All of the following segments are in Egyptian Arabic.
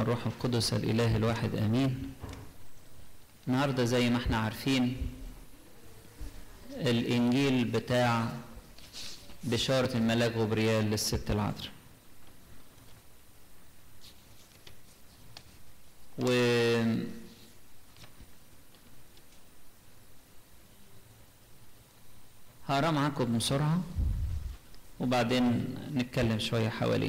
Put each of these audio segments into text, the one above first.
والروح القدس الإله الواحد آمين النهاردة زي ما احنا عارفين الإنجيل بتاع بشارة الملاك غبريال للست العذراء و هقرا معاكم بسرعة وبعدين نتكلم شوية حواليه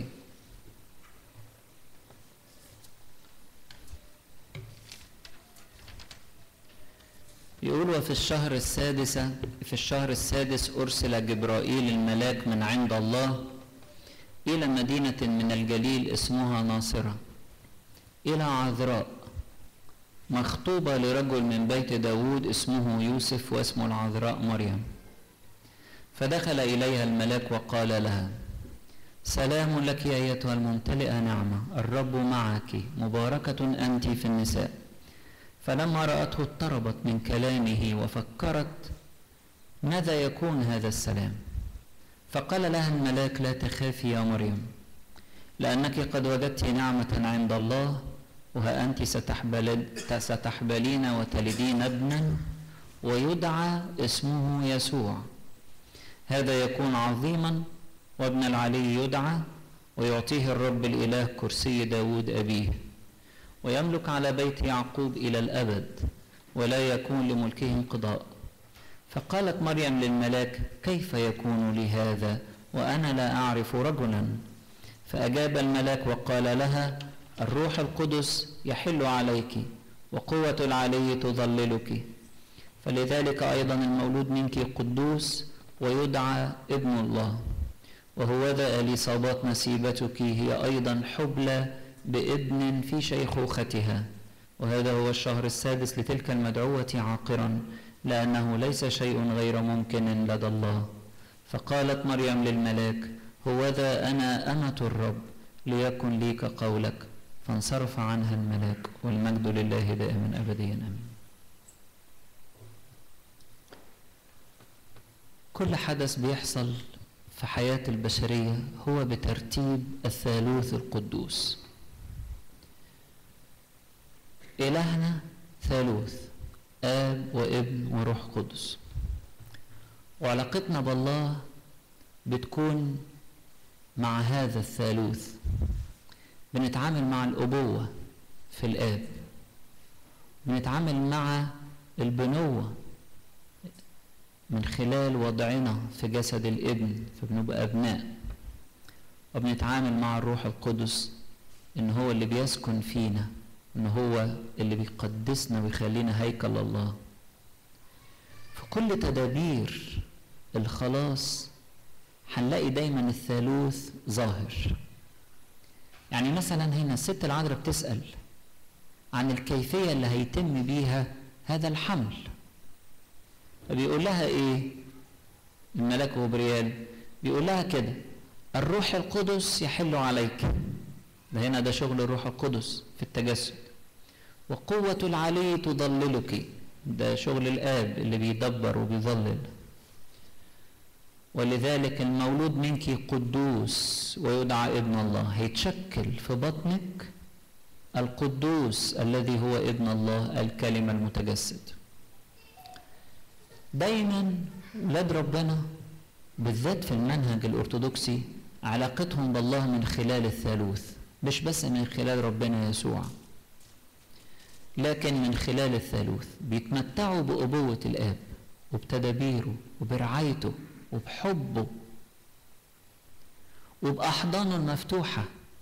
يقول وفي الشهر السادس في الشهر السادس أرسل جبرائيل الملاك من عند الله إلى مدينة من الجليل اسمها ناصرة إلى عذراء مخطوبة لرجل من بيت داود اسمه يوسف واسمه العذراء مريم فدخل إليها الملاك وقال لها سلام لك يا أيتها الممتلئة نعمة الرب معك مباركة أنت في النساء فلما رأته اضطربت من كلامه وفكرت ماذا يكون هذا السلام فقال لها الملاك لا تخافي يا مريم لأنك قد وجدت نعمة عند الله وها أنت ستحبل ستحبلين وتلدين ابنا ويدعى اسمه يسوع هذا يكون عظيما وابن العلي يدعى ويعطيه الرب الإله كرسي داود أبيه ويملك على بيت يعقوب إلى الأبد ولا يكون لملكه انقضاء فقالت مريم للملاك كيف يكون لي هذا وأنا لا أعرف رجلا فأجاب الملاك وقال لها الروح القدس يحل عليك وقوة العلي تظللك فلذلك أيضا المولود منك قدوس ويدعى ابن الله وهوذا اليصابات نسيبتك هي أيضا حبلى بابن في شيخوختها وهذا هو الشهر السادس لتلك المدعوة عاقرا لأنه ليس شيء غير ممكن لدى الله فقالت مريم للملاك هوذا أنا أمة الرب ليكن لي كقولك فانصرف عنها الملاك والمجد لله دائما أبديا آمين كل حدث بيحصل في حياة البشرية هو بترتيب الثالوث القدوس إلهنا ثالوث آب وابن وروح قدس وعلاقتنا بالله بتكون مع هذا الثالوث بنتعامل مع الأبوة في الآب بنتعامل مع البنوة من خلال وضعنا في جسد الابن فبنبقى أبناء وبنتعامل مع الروح القدس إن هو اللي بيسكن فينا إن هو اللي بيقدسنا ويخلينا هيكل الله في كل تدابير الخلاص هنلاقي دايما الثالوث ظاهر يعني مثلا هنا الست العذراء بتسأل عن الكيفية اللي هيتم بيها هذا الحمل فبيقول لها ايه الملاك غبريال بيقول لها كده الروح القدس يحل عليك ده هنا ده شغل الروح القدس في التجسد وقوة العلي تضللك ده شغل الآب اللي بيدبر وبيظلل ولذلك المولود منك قدوس ويدعى ابن الله هيتشكل في بطنك القدوس الذي هو ابن الله الكلمة المتجسد دايما ولاد ربنا بالذات في المنهج الأرثوذكسي علاقتهم بالله من خلال الثالوث مش بس من خلال ربنا يسوع لكن من خلال الثالوث بيتمتعوا بأبوة الآب وبتدابيره وبرعايته وبحبه وبأحضانه المفتوحة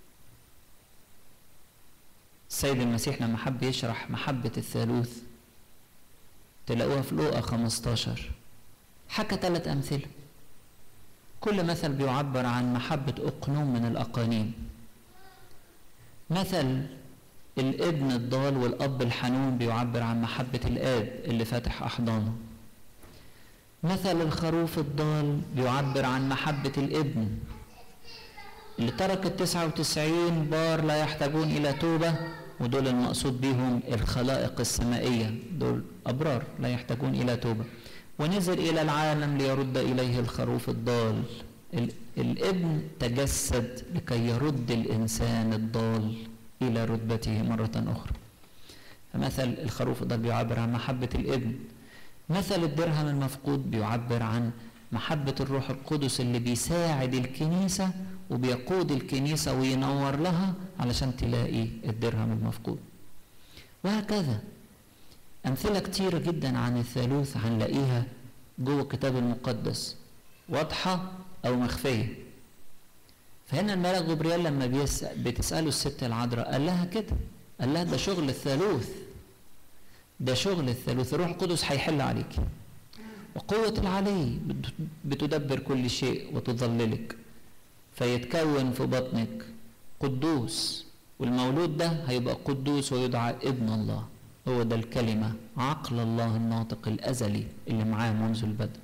السيد المسيح لما حب يشرح محبة الثالوث تلاقوها في لوقا 15 حكى ثلاث أمثلة كل مثل بيعبر عن محبة أقنوم من الأقانيم مثل الابن الضال والأب الحنون بيعبر عن محبة الآب اللي فاتح أحضانه مثل الخروف الضال بيعبر عن محبة الابن اللي ترك التسعة وتسعين بار لا يحتاجون إلى توبة ودول المقصود بهم الخلائق السمائية دول أبرار لا يحتاجون إلى توبة ونزل إلى العالم ليرد إليه الخروف الضال الابن تجسد لكي يرد الإنسان الضال إلى رتبته مرة أخرى فمثل الخروف ده بيعبر عن محبة الابن مثل الدرهم المفقود بيعبر عن محبة الروح القدس اللي بيساعد الكنيسة وبيقود الكنيسة وينور لها علشان تلاقي الدرهم المفقود وهكذا أمثلة كتيرة جدا عن الثالوث هنلاقيها جوه الكتاب المقدس واضحة أو مخفية فهنا الملك جبريل لما بيسأل بتسأله الست العذراء قال لها كده قال لها ده شغل الثالوث ده شغل الثالوث الروح القدس هيحل عليك وقوة العلي بتدبر كل شيء وتظللك فيتكون في بطنك قدوس والمولود ده هيبقى قدوس ويدعى ابن الله هو ده الكلمة عقل الله الناطق الأزلي اللي معاه منذ البدء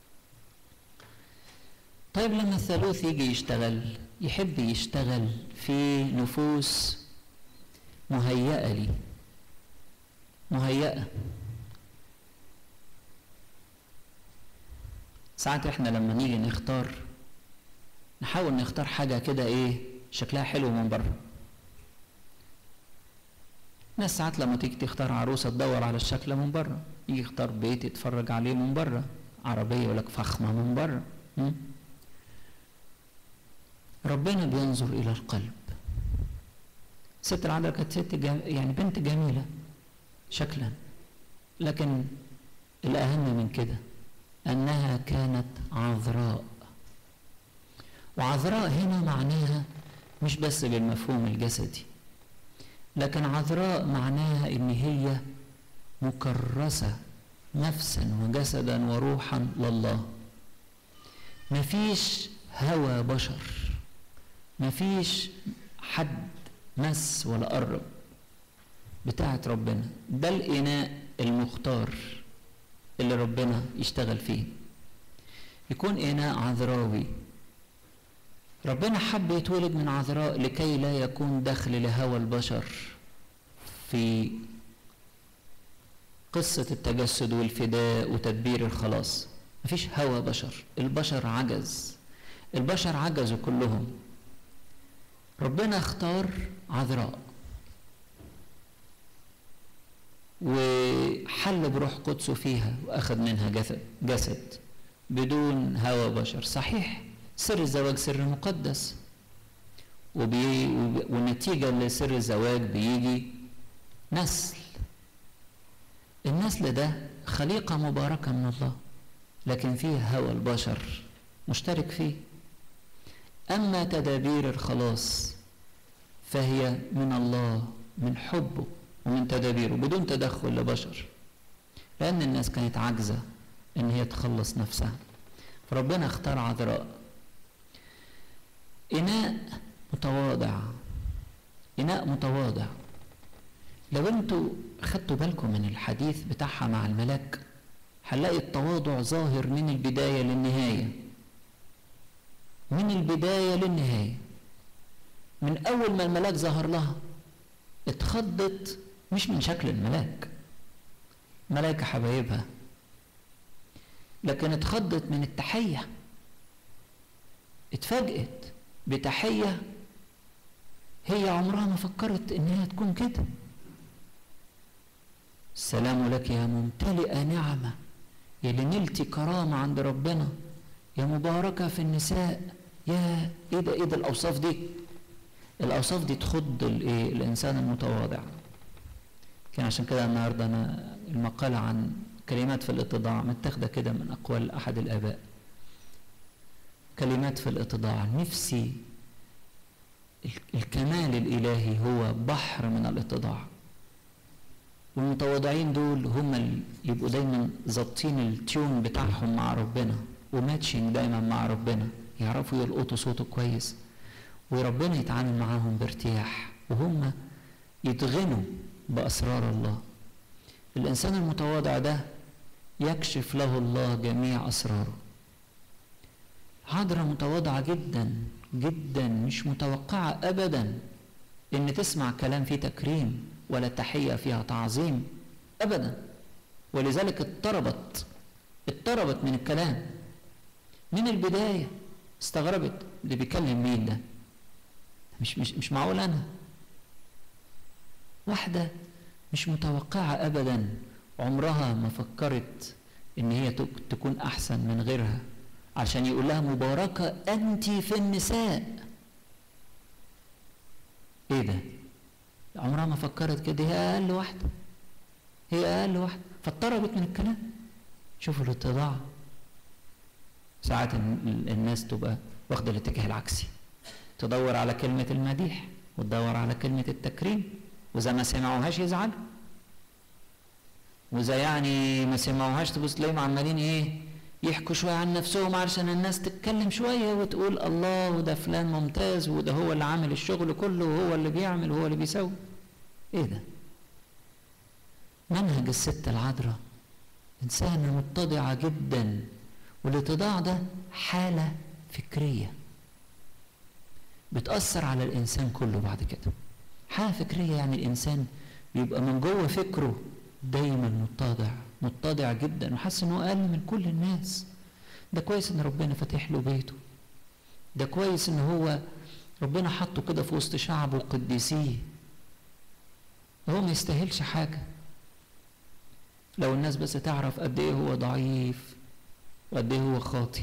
طيب لما الثالوث يجي يشتغل يحب يشتغل في نفوس مهيئة لي مهيئة ساعات احنا لما نيجي نختار نحاول نختار حاجة كده ايه شكلها حلو من بره ناس ساعات لما تيجي تختار عروسة تدور على الشكل من بره يجي يختار بيت يتفرج عليه من بره عربية يقول لك فخمة من بره ربنا بينظر إلى القلب ست العذراء كانت ست يعني بنت جميلة شكلا لكن الأهم من كده أنها كانت عذراء وعذراء هنا معناها مش بس بالمفهوم الجسدي لكن عذراء معناها ان هي مكرسه نفسا وجسدا وروحا لله مفيش هوى بشر مفيش حد مس ولا قرب بتاعت ربنا ده الاناء المختار اللي ربنا يشتغل فيه يكون اناء عذراوي ربنا حب يتولد من عذراء لكي لا يكون دخل لهوى البشر في قصة التجسد والفداء وتدبير الخلاص مفيش هوى بشر البشر عجز البشر عجزوا كلهم ربنا اختار عذراء وحل بروح قدسه فيها واخذ منها جسد جسد بدون هوى بشر صحيح سر الزواج سر مقدس وبي ونتيجة لسر الزواج بيجي نسل النسل ده خليقة مباركة من الله لكن فيه هوى البشر مشترك فيه أما تدابير الخلاص فهي من الله من حبه ومن تدابيره بدون تدخل لبشر لأن الناس كانت عاجزة إن هي تخلص نفسها فربنا اختار عذراء إناء متواضع إناء متواضع لو انتوا خدتوا بالكم من الحديث بتاعها مع الملاك هنلاقي التواضع ظاهر من البداية للنهاية من البداية للنهاية من أول ما الملاك ظهر لها اتخضت مش من شكل الملاك ملائكة حبايبها لكن اتخضت من التحية اتفاجئت بتحية هي عمرها ما فكرت انها تكون كده السلام لك يا ممتلئة نعمة يا اللي نلتي كرامة عند ربنا يا مباركة في النساء يا ايه ده ايه ده الاوصاف دي الاوصاف دي تخض الايه الانسان المتواضع كان عشان كده النهارده انا المقالة عن كلمات في الاتضاع متاخدة كده من اقوال احد الاباء كلمات في الاتضاع نفسي الكمال الالهي هو بحر من الاتضاع والمتواضعين دول هم اللي يبقوا دايما ظابطين التيون بتاعهم مع ربنا وماتشنج دايما مع ربنا يعرفوا يلقطوا صوته كويس وربنا يتعامل معاهم بارتياح وهم يتغنوا بأسرار الله الإنسان المتواضع ده يكشف له الله جميع أسراره حضرة متواضعة جدا جدا مش متوقعة أبدا إن تسمع كلام فيه تكريم ولا تحية فيها تعظيم أبدا ولذلك اضطربت اضطربت من الكلام من البداية استغربت اللي بيكلم مين ده مش مش مش معقول أنا واحدة مش متوقعة أبدا عمرها ما فكرت إن هي تكون أحسن من غيرها عشان يقول لها مباركة أنت في النساء إيه ده؟ عمرها ما فكرت كده هي أقل واحدة هي أقل واحدة فاضطربت من الكلام شوفوا الاتضاع ساعات الناس تبقى واخدة الاتجاه العكسي تدور على كلمة المديح وتدور على كلمة التكريم وإذا ما سمعوهاش يزعلوا وإذا يعني ما سمعوهاش تبص تلاقيهم عمالين إيه يحكوا شوية عن نفسهم علشان الناس تتكلم شوية وتقول الله وده فلان ممتاز وده هو اللي عامل الشغل كله وهو اللي بيعمل وهو اللي بيسوي ايه ده منهج الست العذراء إنسانة متضعة جدا والاتضاع ده حالة فكرية بتأثر على الإنسان كله بعد كده حالة فكرية يعني الإنسان بيبقى من جوه فكره دايما متضع متضع جدا وحاسس انه اقل من كل الناس ده كويس ان ربنا فاتح له بيته ده كويس ان هو ربنا حطه كده في وسط شعبه وقديسيه هو ما يستاهلش حاجة لو الناس بس تعرف قد ايه هو ضعيف وقد ايه هو خاطي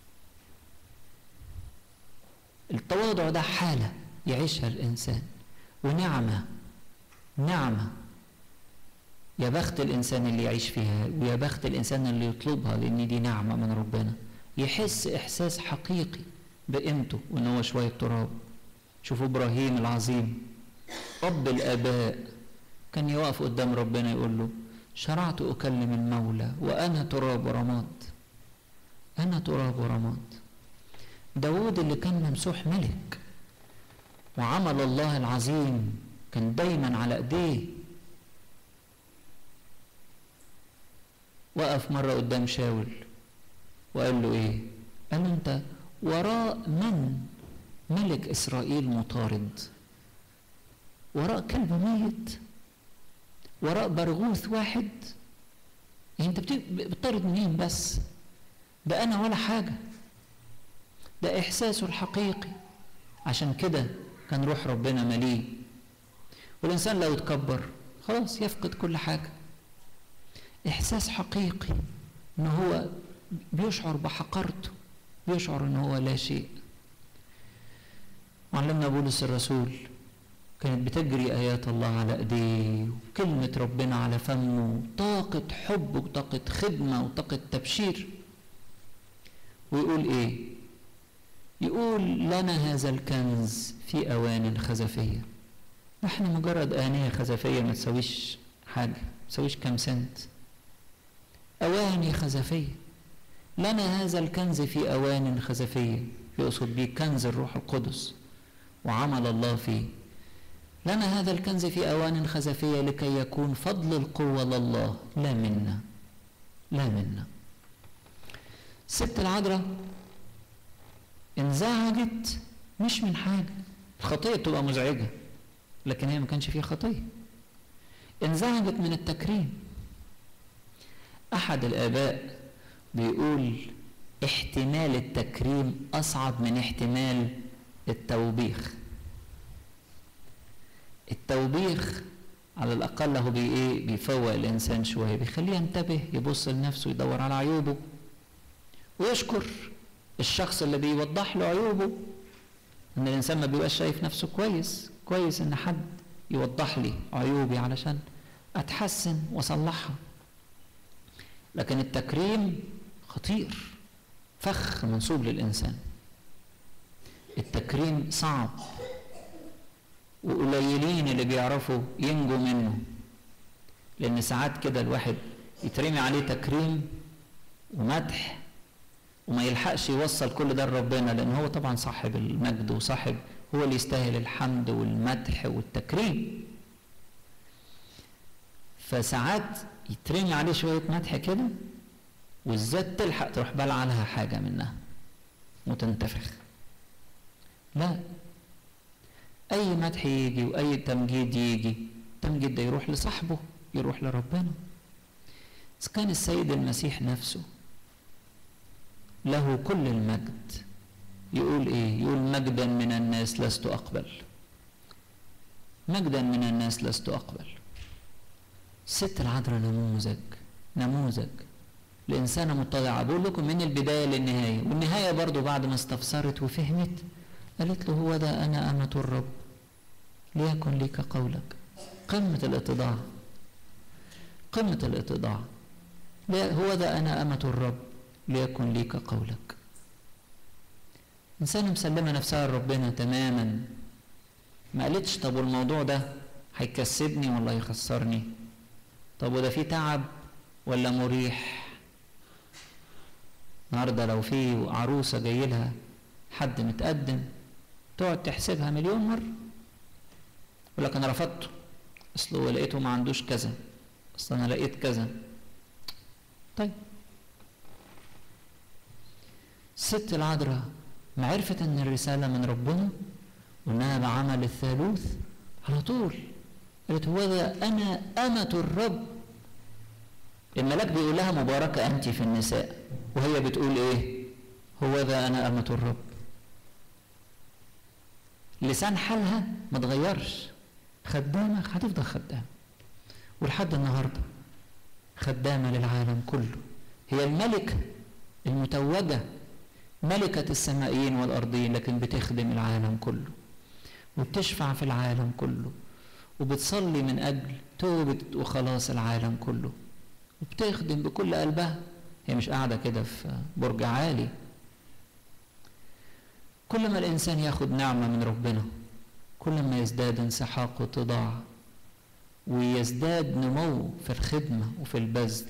التواضع ده حالة يعيشها الإنسان ونعمة نعمة يا بخت الإنسان اللي يعيش فيها ويا بخت الإنسان اللي يطلبها لأن دي نعمة من ربنا يحس إحساس حقيقي بقيمته وإن هو شوية تراب شوفوا إبراهيم العظيم أب الآباء كان يقف قدام ربنا يقول له شرعت أكلم المولى وأنا تراب ورماد أنا تراب ورماد داود اللي كان ممسوح ملك وعمل الله العظيم كان دايما على ايديه وقف مرة قدام شاول وقال له ايه قال له انت وراء من ملك اسرائيل مطارد وراء كلب ميت وراء برغوث واحد يعني انت بتطرد منين بس ده انا ولا حاجه ده احساسه الحقيقي عشان كده كان روح ربنا مليه والانسان لو اتكبر خلاص يفقد كل حاجه احساس حقيقي ان هو بيشعر بحقارته بيشعر ان هو لا شيء معلمنا بولس الرسول كانت بتجري ايات الله على ايديه وكلمه ربنا على فمه طاقه حب وطاقه خدمه وطاقه تبشير ويقول ايه يقول لنا هذا الكنز في اوان خزفيه احنا مجرد انيه خزفيه ما تسويش حاجه ما تسويش كام سنت اواني خزفيه لنا هذا الكنز في اوان خزفيه يقصد بيه كنز الروح القدس وعمل الله فيه لنا هذا الكنز في اوان خزفيه لكي يكون فضل القوه لله لا منا لا منا الست العذراء انزعجت مش من حاجة الخطية تبقى مزعجة لكن هي ما كانش فيها خطية انزعجت من التكريم أحد الآباء بيقول احتمال التكريم أصعب من احتمال التوبيخ التوبيخ على الأقل هو بي إيه بيفوق الإنسان شوية بيخليه ينتبه يبص لنفسه يدور على عيوبه ويشكر الشخص اللي بيوضح له عيوبه ان الانسان ما بيبقاش شايف نفسه كويس كويس ان حد يوضح لي عيوبي علشان اتحسن واصلحها لكن التكريم خطير فخ منسوب للانسان التكريم صعب وقليلين اللي بيعرفوا ينجوا منه لان ساعات كده الواحد يترمي عليه تكريم ومدح وما يلحقش يوصل كل ده لربنا لان هو طبعا صاحب المجد وصاحب هو اللي يستاهل الحمد والمدح والتكريم فساعات يترمي عليه شوية مدح كده والذات تلحق تروح بلع لها حاجة منها وتنتفخ لا أي مدح يجي وأي تمجيد يجي التمجيد ده يروح لصاحبه يروح لربنا إذا كان السيد المسيح نفسه له كل المجد يقول ايه يقول مجدا من الناس لست اقبل مجدا من الناس لست أقبل الست العذراء نموذج نموذج لإنسانة متضعة بقول لكم من البداية للنهاية والنهاية برضو بعد ما استفسرت وفهمت قالت له هو ده أنا أمة الرب ليكن لك قولك قمة الاتضاع قمة الاتضاع هو ده أنا أمة الرب ليكن ليك قولك إنسانة مسلمة نفسها لربنا تماما ما قالتش طب والموضوع ده هيكسبني ولا يخسرني طب وده فيه تعب ولا مريح النهارده لو في عروسه جاي لها حد متقدم تقعد تحسبها مليون مره يقول لك انا رفضته اصل هو لقيته ما عندوش كذا اصل انا لقيت كذا طيب الست العذراء ما عرفت ان الرساله من ربنا وانها بعمل الثالوث على طول قالت هو ده انا امه الرب الملاك بيقول لها مباركه انت في النساء وهي بتقول ايه هو ذا انا امه الرب لسان حالها ما تغيرش خدامه هتفضل خدامه ولحد النهارده خدامه للعالم كله هي الملكه المتوجه ملكه السمائيين والارضين لكن بتخدم العالم كله وبتشفع في العالم كله وبتصلي من اجل توبه وخلاص العالم كله وبتخدم بكل قلبها هي مش قاعده كده في برج عالي كل ما الانسان ياخد نعمه من ربنا كل ما يزداد انسحاق واتضاع ويزداد نمو في الخدمه وفي البذل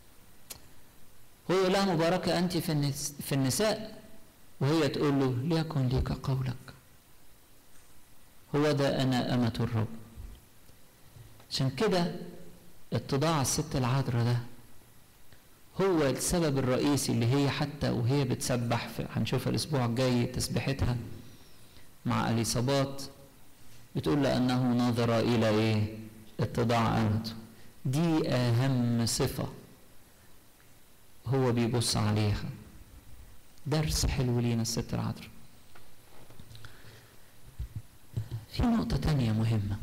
هو يقول لها مباركه انت في في النساء وهي تقول له ليكن لك قولك هو ده انا امه الرب عشان كده اتضاع الست العذراء ده هو السبب الرئيسي اللي هي حتى وهي بتسبح في هنشوفها الاسبوع الجاي تسبيحتها مع اليصابات بتقول لانه نظر الى ايه اتضاع امته دي اهم صفه هو بيبص عليها درس حلو لينا الست العذراء في نقطة تانية مهمة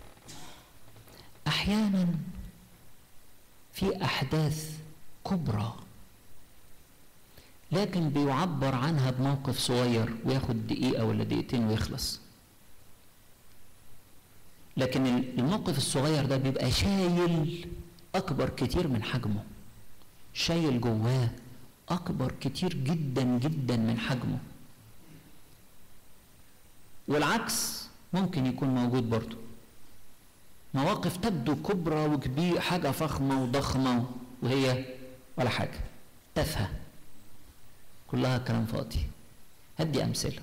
أحيانا في أحداث كبرى لكن بيعبر عنها بموقف صغير وياخد دقيقة ولا دقيقتين ويخلص لكن الموقف الصغير ده بيبقى شايل أكبر كتير من حجمه شايل جواه أكبر كتير جدا جدا من حجمه والعكس ممكن يكون موجود برضه مواقف تبدو كبرى وكبيرة حاجة فخمة وضخمة وهي ولا حاجة تافهة كلها كلام فاضي هدي أمثلة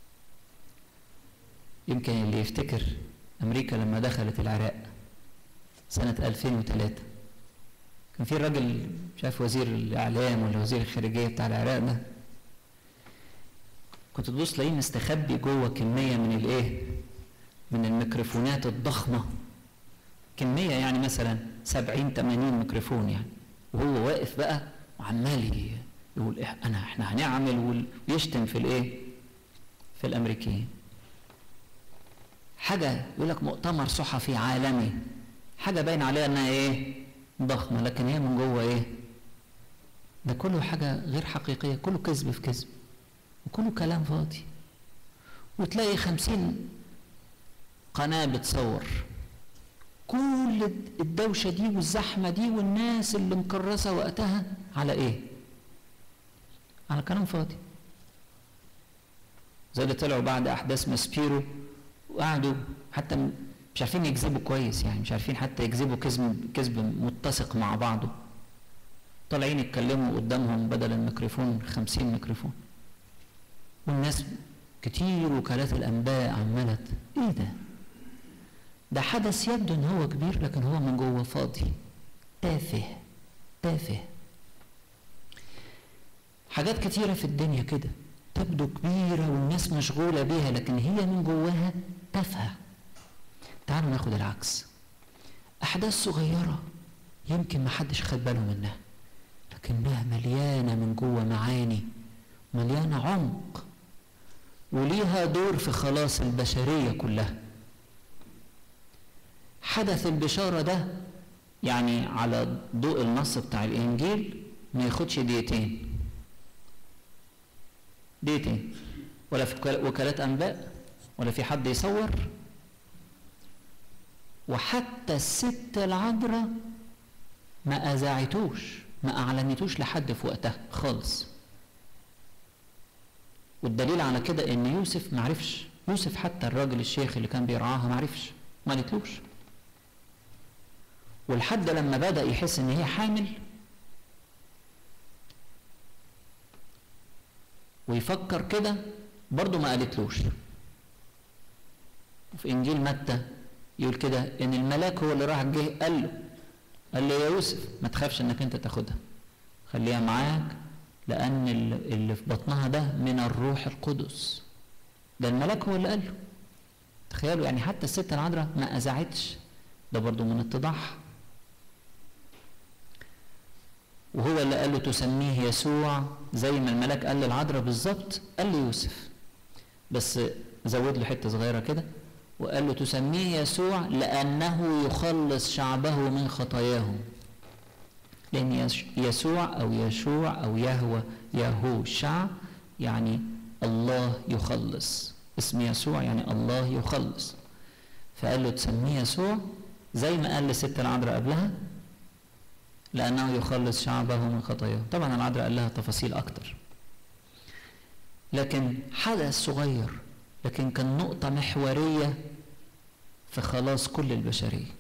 يمكن اللي يفتكر أمريكا لما دخلت العراق سنة 2003 كان في راجل مش عارف وزير الإعلام ولا وزير الخارجية بتاع العراق ده كنت تبص تلاقيه مستخبي جوه كمية من الإيه؟ من الميكروفونات الضخمة كمية يعني مثلا 70 80 ميكروفون يعني وهو واقف بقى وعمال يقول إيه انا احنا هنعمل ويشتم في الايه في الامريكيين حاجة يقول لك مؤتمر صحفي عالمي حاجة باين عليها انها ايه ضخمة لكن هي من جوه ايه ده كله حاجة غير حقيقية كله كذب في كذب وكله كلام فاضي وتلاقي خمسين قناة بتصور كل الدوشة دي والزحمة دي والناس اللي مكرسة وقتها على ايه على كلام فاضي زي اللي طلعوا بعد احداث ماسبيرو وقعدوا حتى مش عارفين يكذبوا كويس يعني مش عارفين حتى يكذبوا كذب كذب متسق مع بعضه طالعين يتكلموا قدامهم بدل الميكروفون خمسين ميكروفون والناس كتير وكالات الانباء عملت ايه ده ده حدث يبدو ان هو كبير لكن هو من جوه فاضي تافه تافه حاجات كتيره في الدنيا كده تبدو كبيره والناس مشغوله بيها لكن هي من جواها تافهه تعالوا ناخد العكس احداث صغيره يمكن ما حدش خد باله منها لكنها مليانه من جوه معاني مليانه عمق وليها دور في خلاص البشريه كلها حدث البشارة ده يعني على ضوء النص بتاع الإنجيل ما ياخدش دقيقتين دقيقتين ولا في وكالات أنباء ولا في حد يصور وحتى الست العذراء ما أذاعتوش ما أعلنتوش لحد في وقتها خالص والدليل على كده إن يوسف معرفش يوسف حتى الراجل الشيخ اللي كان بيرعاها معرفش ما قالتلوش ولحد لما بدأ يحس إن هي حامل ويفكر كده برضه ما قالتلوش وفي إنجيل متى يقول كده إن الملاك هو اللي راح جه قال له قال له يا يوسف ما تخافش إنك أنت تاخدها خليها معاك لأن اللي في بطنها ده من الروح القدس ده الملاك هو اللي قال له تخيلوا يعني حتى الست العذراء ما أذاعتش ده برضه من اتضاعها وهو اللي قال له تسميه يسوع زي ما الملاك قال للعذراء بالظبط قال له يوسف بس زود له حته صغيره كده وقال له تسميه يسوع لانه يخلص شعبه من خطاياهم لان يسوع او يشوع او يهوى يهو شع يعني الله يخلص اسم يسوع يعني الله يخلص فقال له تسميه يسوع زي ما قال لست العذراء قبلها لأنه يخلص شعبه من خطاياه طبعا العذراء قال لها تفاصيل أكتر لكن حدث صغير لكن كان نقطة محورية في خلاص كل البشرية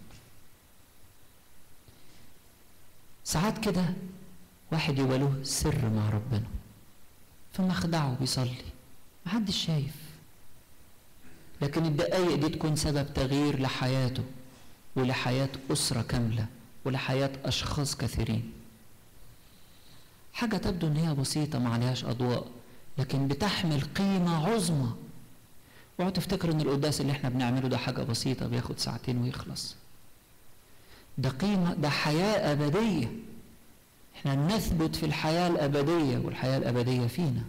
ساعات كده واحد يبقى له سر مع ربنا في مخدعه بيصلي محدش شايف لكن الدقايق دي تكون سبب تغيير لحياته ولحياة أسرة كاملة ولحياة أشخاص كثيرين حاجة تبدو إن هي بسيطة ما عليهاش أضواء لكن بتحمل قيمة عظمى اوعوا تفتكروا إن القداس اللي إحنا بنعمله ده حاجة بسيطة بياخد ساعتين ويخلص ده قيمة ده حياة أبدية إحنا نثبت في الحياة الأبدية والحياة الأبدية فينا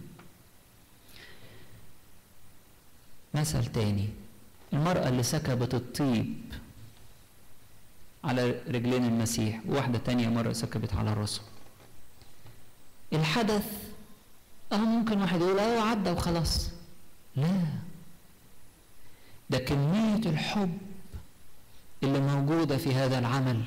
مثل تاني المرأة اللي سكبت الطيب على رجلين المسيح وواحدة تانية مرة سكبت على راسه الحدث اه ممكن واحد يقول اه عدى وخلاص لا ده كمية الحب اللي موجودة في هذا العمل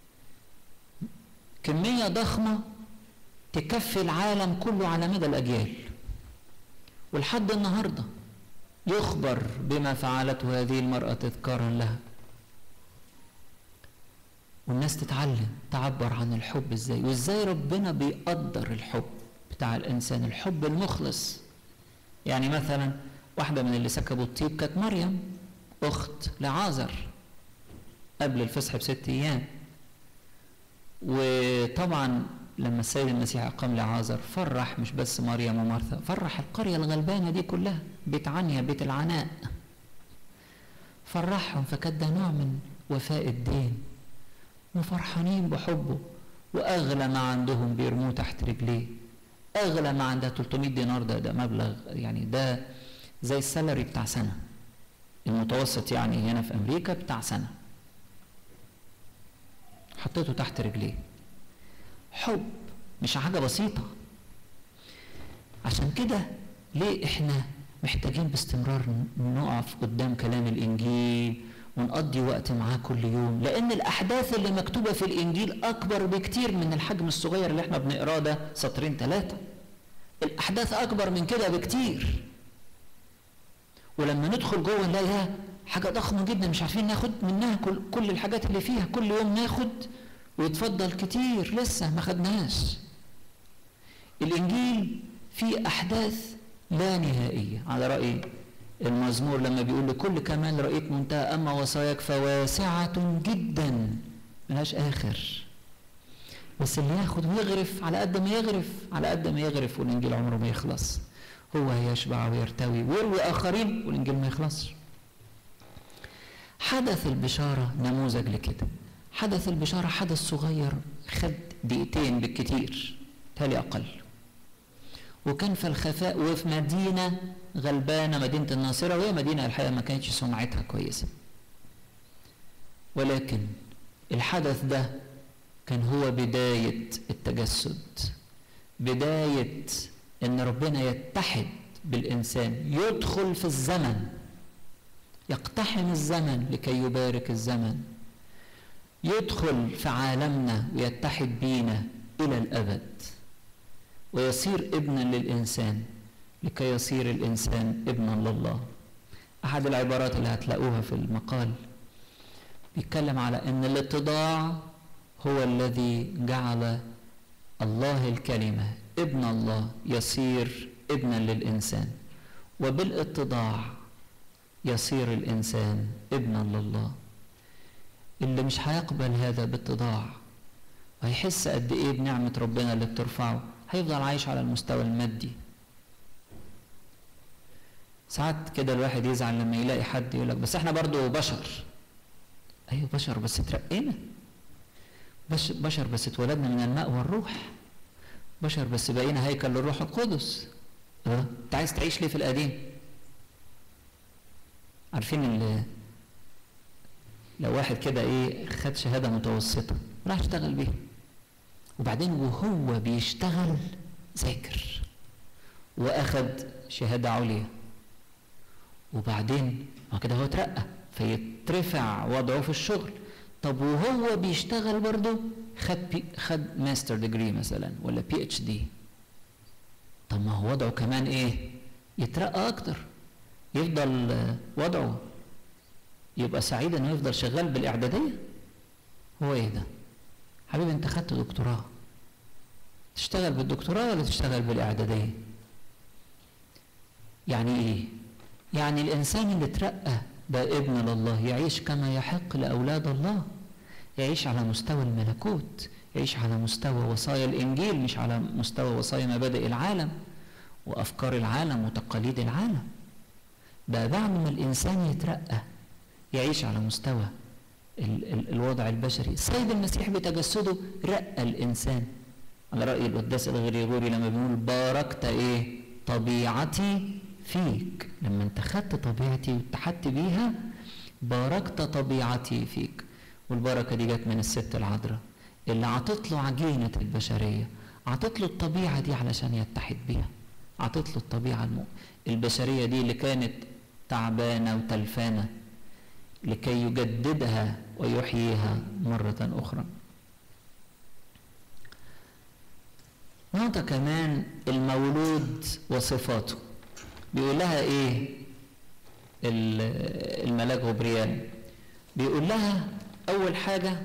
كمية ضخمة تكفي العالم كله على مدى الأجيال ولحد النهاردة يخبر بما فعلته هذه المرأة تذكارا لها والناس تتعلم تعبر عن الحب ازاي وازاي ربنا بيقدر الحب بتاع الانسان الحب المخلص يعني مثلا واحدة من اللي سكبوا الطيب كانت مريم أخت لعازر قبل الفصح بست أيام وطبعا لما السيد المسيح أقام لعازر فرح مش بس مريم ومرثا فرح القرية الغلبانة دي كلها بيت عنيا بيت العناء فرحهم فكان ده نوع من وفاء الدين وفرحانين بحبه واغلى ما عندهم بيرموه تحت رجليه اغلى ما عندها 300 دينار ده ده مبلغ يعني ده زي السالري بتاع سنه المتوسط يعني هنا في امريكا بتاع سنه حطيته تحت رجليه حب مش حاجه بسيطه عشان كده ليه احنا محتاجين باستمرار نقف قدام كلام الانجيل ونقضي وقت معاه كل يوم لان الاحداث اللي مكتوبه في الانجيل اكبر بكتير من الحجم الصغير اللي احنا بنقراه ده سطرين ثلاثه الاحداث اكبر من كده بكتير ولما ندخل جوه نلاقيها حاجه ضخمه جدا مش عارفين ناخد منها كل, كل الحاجات اللي فيها كل يوم ناخد ويتفضل كتير لسه ما خدناهاش الانجيل فيه احداث لا نهائيه على راي المزمور لما بيقول لكل كمال رأيت منتهى أما وصاياك فواسعة جدا ملهاش آخر بس اللي ياخد ويغرف على قد ما يغرف على قد ما يغرف والإنجيل عمره ما يخلص هو يشبع ويرتوي ويروي آخرين والإنجيل ما يخلصش حدث البشارة نموذج لكده حدث البشارة حدث صغير خد دقيقتين بالكتير تالي أقل وكان في الخفاء وفي مدينة غلبانة مدينة الناصرة وهي مدينة الحقيقة ما كانتش سمعتها كويسة ولكن الحدث ده كان هو بداية التجسد بداية ان ربنا يتحد بالانسان يدخل في الزمن يقتحم الزمن لكي يبارك الزمن يدخل في عالمنا ويتحد بينا الى الابد ويصير ابنا للانسان لكي يصير الانسان ابنا لله احد العبارات اللي هتلاقوها في المقال بيتكلم على ان الاتضاع هو الذي جعل الله الكلمه ابن الله يصير ابنا للانسان وبالاتضاع يصير الانسان ابنا لله اللي مش هيقبل هذا باتضاع وهيحس قد ايه بنعمه ربنا اللي بترفعه هيفضل عايش على المستوى المادي ساعات كده الواحد يزعل لما يلاقي حد يقول لك بس احنا برضو بشر ايوه بشر بس اترقينا بش بشر بس اتولدنا من الماء والروح بشر بس بقينا هيكل للروح القدس اه انت عايز تعيش ليه في القديم عارفين اللي لو واحد كده ايه خد شهاده متوسطه راح اشتغل بيها وبعدين وهو بيشتغل ذاكر واخد شهاده عليا وبعدين ما كده هو اترقى فيترفع وضعه في الشغل طب وهو بيشتغل برضه خد بي خد ماستر ديجري مثلا ولا بي اتش دي طب ما هو وضعه كمان ايه يترقى اكتر يفضل وضعه يبقى سعيد انه يفضل شغال بالاعداديه هو ايه ده حبيبي انت خدت دكتوراه تشتغل بالدكتوراه ولا تشتغل بالاعداديه يعني ايه يعني الانسان اللي اترقى ده ابن لله يعيش كما يحق لاولاد الله يعيش على مستوى الملكوت يعيش على مستوى وصايا الانجيل مش على مستوى وصايا مبادئ العالم وافكار العالم وتقاليد العالم ده بعد ما الانسان يترقى يعيش على مستوى ال ال الوضع البشري السيد المسيح بتجسده رقى الانسان على راي القداس الغريغوري لما بيقول باركت ايه طبيعتي فيك لما انت خدت طبيعتي واتحدت بيها باركت طبيعتي فيك والبركه دي جت من الست العذراء اللي عطت له عجينه البشريه عطت له الطبيعه دي علشان يتحد بيها عطت له الطبيعه الم... البشريه دي اللي كانت تعبانه وتلفانه لكي يجددها ويحييها مره اخرى نقطة كمان المولود وصفاته بيقول لها ايه الملاك غبريال بيقول لها اول حاجة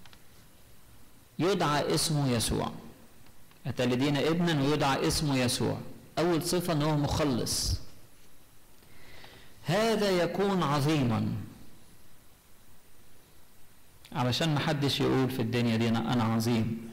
يدعى اسمه يسوع أتلدين ابنا ويدعى اسمه يسوع أول صفة أنه مخلص هذا يكون عظيما علشان محدش يقول في الدنيا دي أنا عظيم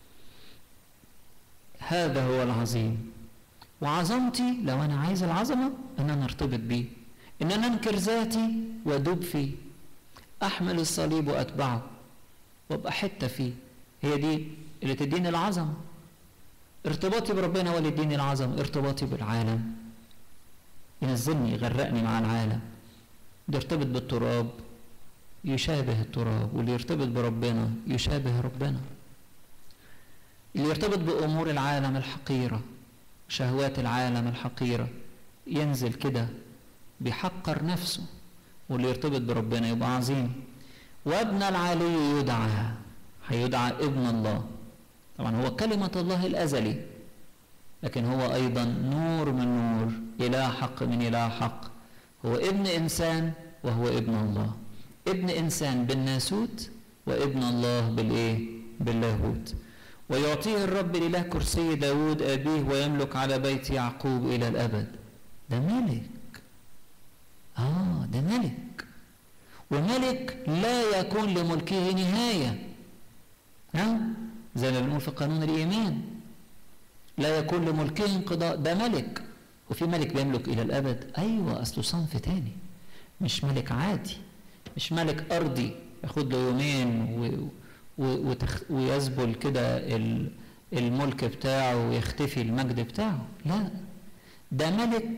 هذا هو العظيم وعظمتي لو انا عايز العظمه ان انا ارتبط بيه ان انا انكر ذاتي وادوب فيه احمل الصليب واتبعه وابقى حته فيه هي دي اللي تديني العظمه ارتباطي بربنا هو اللي يديني العظمه ارتباطي بالعالم ينزلني يغرقني مع العالم اللي يرتبط بالتراب يشابه التراب واللي يرتبط بربنا يشابه ربنا اللي يرتبط بأمور العالم الحقيرة شهوات العالم الحقيرة ينزل كده بيحقر نفسه واللي يرتبط بربنا يبقى عظيم وابن العلي يدعى هيدعى ابن الله طبعا هو كلمة الله الأزلي لكن هو أيضا نور من نور إله حق من إله حق هو ابن إنسان وهو ابن الله ابن إنسان بالناسوت وابن الله بالإيه باللاهوت ويعطيه الرب الإله كرسي داود أبيه ويملك على بيت يعقوب إلى الأبد ده ملك آه ده ملك وملك لا يكون لملكه نهاية ها زي ما بنقول في قانون الإيمان لا يكون لملكه انقضاء ده ملك وفي ملك بيملك إلى الأبد أيوة أصله صنف تاني مش ملك عادي مش ملك أرضي ياخد له يومين و... وتخ... ويذبل كده الملك بتاعه ويختفي المجد بتاعه لا ده ملك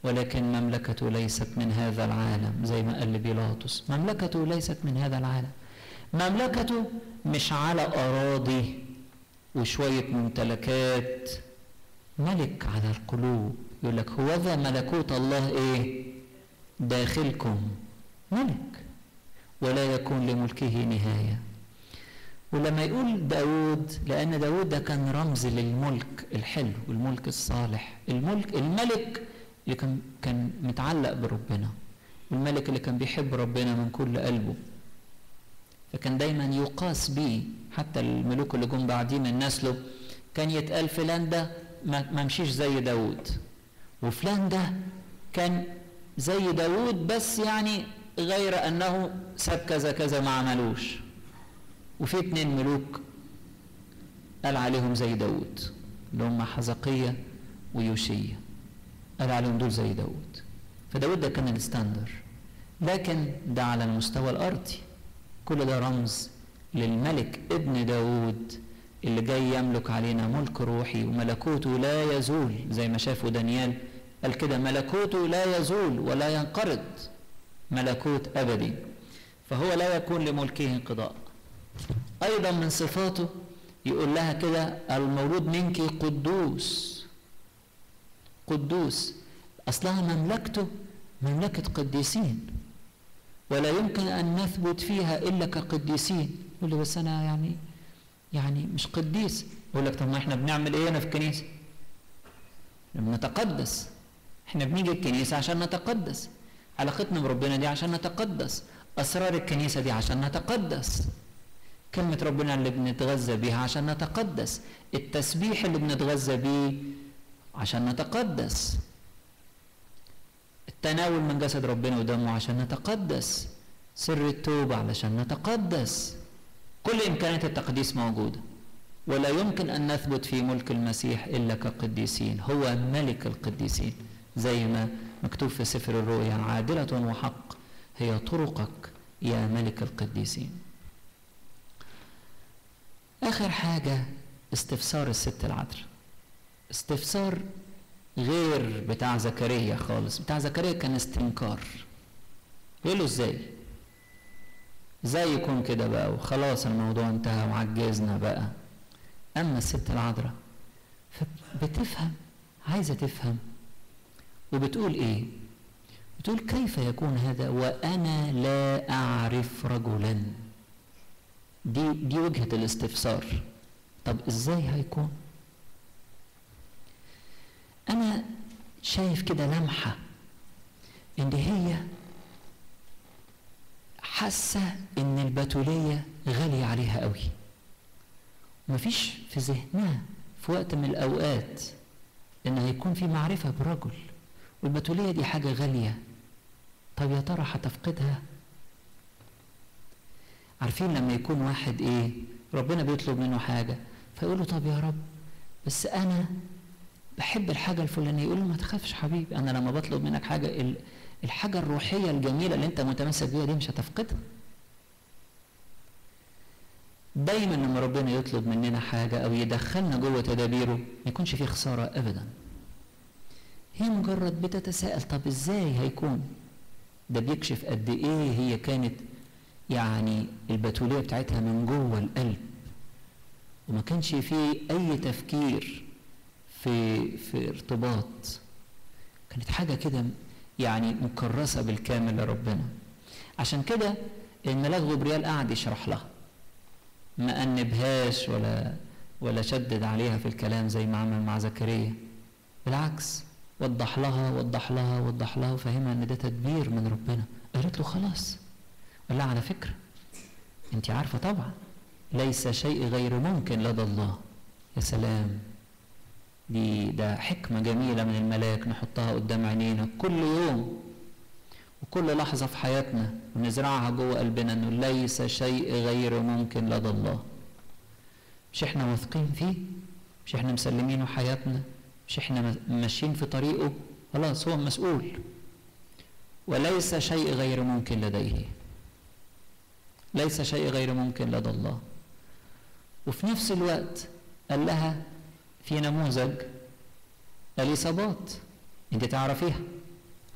ولكن مملكته ليست من هذا العالم زي ما قال بيلاطس مملكته ليست من هذا العالم مملكته مش على أراضي وشوية ممتلكات ملك على القلوب يقول لك هو ذا ملكوت الله ايه داخلكم ملك ولا يكون لملكه نهاية ولما يقول داود لأن داود ده كان رمز للملك الحلو الملك الصالح الملك الملك اللي كان كان متعلق بربنا الملك اللي كان بيحب ربنا من كل قلبه فكان دايما يقاس بيه حتى الملوك اللي جم بعديه من نسله كان يتقال فلان ده ما مشيش زي داود وفلان ده كان زي داود بس يعني غير انه ساب كذا كذا ما عملوش وفي اتنين ملوك قال عليهم زي داود اللي هم حزقية ويوشية قال عليهم دول زي داود فداود ده كان الستاندر لكن ده على المستوى الأرضي كل ده رمز للملك ابن داود اللي جاي يملك علينا ملك روحي وملكوته لا يزول زي ما شافوا دانيال قال كده ملكوته لا يزول ولا ينقرض ملكوت أبدي فهو لا يكون لملكه انقضاء أيضا من صفاته يقول لها كده المولود منك قدوس قدوس أصلها مملكته مملكة قديسين ولا يمكن أن نثبت فيها إلا كقديسين يقول لي بس أنا يعني يعني مش قديس يقول لك طب ما احنا بنعمل ايه هنا في الكنيسة بنتقدس احنا بنيجي الكنيسة عشان نتقدس علاقتنا بربنا دي عشان نتقدس أسرار الكنيسة دي عشان نتقدس كلمة ربنا اللي بنتغذى بيها عشان نتقدس التسبيح اللي بنتغذى بيه عشان نتقدس التناول من جسد ربنا ودمه عشان نتقدس سر التوبة علشان نتقدس كل إمكانيات التقديس موجودة ولا يمكن أن نثبت في ملك المسيح إلا كقديسين هو ملك القديسين زي ما مكتوب في سفر الرؤيا عادلة وحق هي طرقك يا ملك القديسين آخر حاجة استفسار الست العذراء استفسار غير بتاع زكريا خالص بتاع زكريا كان استنكار يقول له ازاي ازاي يكون كده بقى وخلاص الموضوع انتهى وعجزنا بقى اما الست العذراء فبتفهم عايزه تفهم وبتقول ايه بتقول كيف يكون هذا وانا لا اعرف رجلا دي دي وجهه الاستفسار طب ازاي هيكون انا شايف كده لمحه ان هي حاسه ان البتوليه غاليه عليها قوي مفيش في ذهنها في وقت من الاوقات ان هيكون في معرفه برجل والبتوليه دي حاجه غاليه طب يا ترى هتفقدها عارفين لما يكون واحد ايه ربنا بيطلب منه حاجه فيقول له طب يا رب بس انا بحب الحاجه الفلانيه يقول له ما تخافش حبيبي انا لما بطلب منك حاجه الحاجه الروحيه الجميله اللي انت متمسك بيها دي مش هتفقدها دايما لما ربنا يطلب مننا حاجه او يدخلنا جوه تدابيره ما يكونش فيه خساره ابدا هي مجرد بتتساءل طب ازاي هيكون ده بيكشف قد ايه هي كانت يعني البتوليه بتاعتها من جوه القلب وما كانش فيه اي تفكير في في ارتباط كانت حاجه كده يعني مكرسه بالكامل لربنا عشان كده الملاك غبريال قعد يشرح لها ما انبهاش ولا ولا شدد عليها في الكلام زي ما عمل مع زكريا بالعكس وضح لها وضح لها وضح لها وفهمها ان ده تدبير من ربنا قالت له خلاص قال لها على فكره انت عارفه طبعا ليس شيء غير ممكن لدى الله يا سلام دي ده حكمة جميلة من الملاك نحطها قدام عينينا كل يوم وكل لحظة في حياتنا ونزرعها جوه قلبنا انه ليس شيء غير ممكن لدى الله مش احنا واثقين فيه مش احنا مسلمينه حياتنا مش احنا ماشيين في طريقه خلاص هو مسؤول وليس شيء غير ممكن لديه ليس شيء غير ممكن لدى الله وفي نفس الوقت قال لها في نموذج اليصابات انت تعرفيها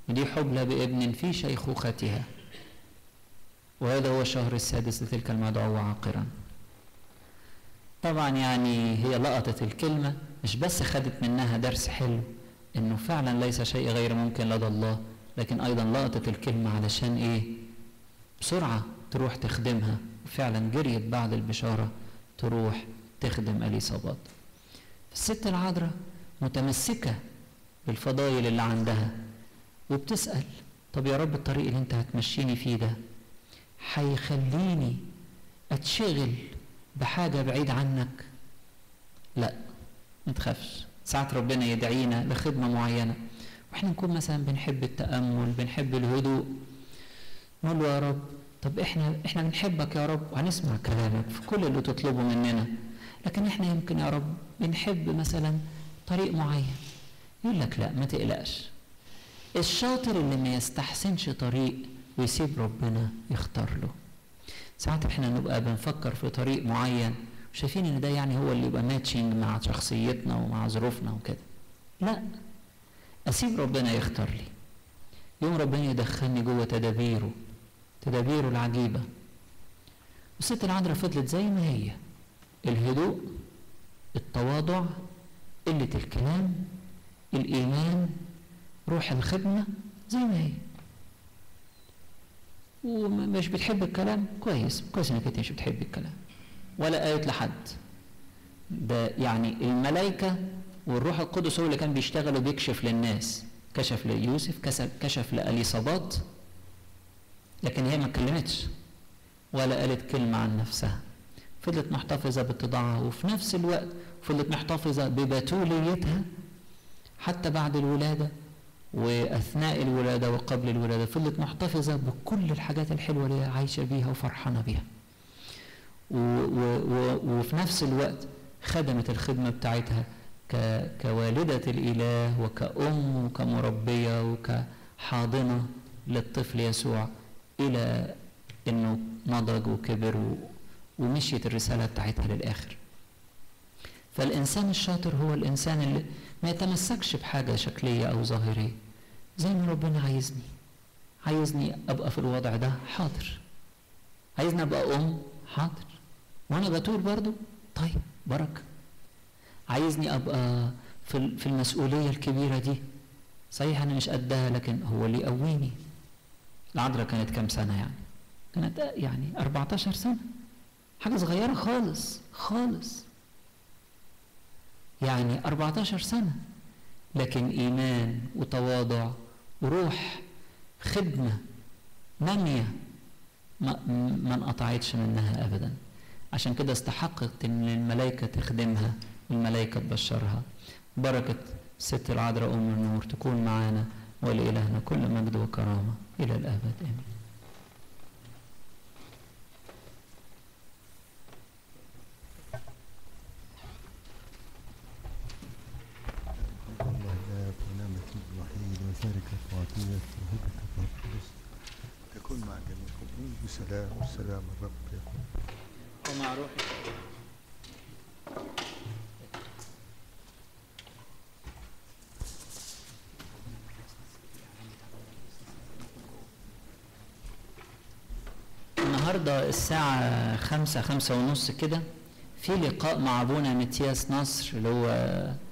ودي حبلى بابن في شيخوختها وهذا هو الشهر السادس لتلك المدعوة عاقرا طبعا يعني هي لقطت الكلمة مش بس خدت منها درس حلو انه فعلا ليس شيء غير ممكن لدى الله لكن ايضا لقطت الكلمة علشان ايه بسرعة تروح تخدمها وفعلا جريت بعد البشارة تروح تخدم اليصابات الست العذراء متمسكة بالفضائل اللي عندها وبتسأل طب يا رب الطريق اللي انت هتمشيني فيه ده هيخليني اتشغل بحاجة بعيد عنك لا ما تخافش ساعات ربنا يدعينا لخدمة معينة واحنا نكون مثلا بنحب التأمل بنحب الهدوء نقول له يا رب طب احنا احنا بنحبك يا رب وهنسمع كلامك في كل اللي تطلبه مننا لكن احنا يمكن يا رب بنحب مثلا طريق معين يقول لك لا ما تقلقش الشاطر اللي ما يستحسنش طريق ويسيب ربنا يختار له ساعات احنا نبقى بنفكر في طريق معين وشايفين ان ده يعني هو اللي يبقى ماتشنج مع شخصيتنا ومع ظروفنا وكده لا اسيب ربنا يختار لي يوم ربنا يدخلني جوه تدابيره تدابيره العجيبه والست العذراء فضلت زي ما هي الهدوء التواضع قله الكلام الايمان روح الخدمه زي ما هي ومش بتحب الكلام كويس كويس انك انت مش بتحب الكلام ولا قالت لحد ده يعني الملائكة والروح القدس هو اللي كان بيشتغل وبيكشف للناس كشف ليوسف كشف, كشف لأليصابات لكن هي ما اتكلمتش ولا قالت كلمة عن نفسها فضلت محتفظة باتضاعها وفي نفس الوقت فضلت محتفظة ببتوليتها حتى بعد الولادة واثناء الولاده وقبل الولاده فضلت محتفظه بكل الحاجات الحلوه اللي هي عايشه بيها وفرحانه بيها و و و وفي نفس الوقت خدمت الخدمه بتاعتها ك كوالده الاله وكأم وكمربيه وكحاضنه للطفل يسوع الى انه نضج وكبر و ومشيت الرساله بتاعتها للاخر فالانسان الشاطر هو الانسان اللي ما يتمسكش بحاجه شكليه او ظاهريه زي ما ربنا عايزني عايزني ابقى في الوضع ده حاضر عايزني ابقى ام حاضر وانا بتول برضو طيب بركه عايزني ابقى في في المسؤوليه الكبيره دي صحيح انا مش قدها لكن هو اللي يقويني العذراء كانت كام سنه يعني كانت يعني 14 سنه حاجه صغيره خالص خالص يعني 14 سنه لكن ايمان وتواضع وروح خدمه ناميه ما, ما انقطعتش منها ابدا عشان كده استحقت ان الملائكه تخدمها والملائكه تبشرها بركه ست العذراء ام النور تكون معانا ولإلهنا كل مجد وكرامه الى الابد امين شركة وعطية وهبة الروح القدس تكون مع جميعكم بسلام والسلام الرب يكون ومع روحك النهاردة الساعة خمسة خمسة ونص كده في لقاء مع أبونا متياس نصر اللي هو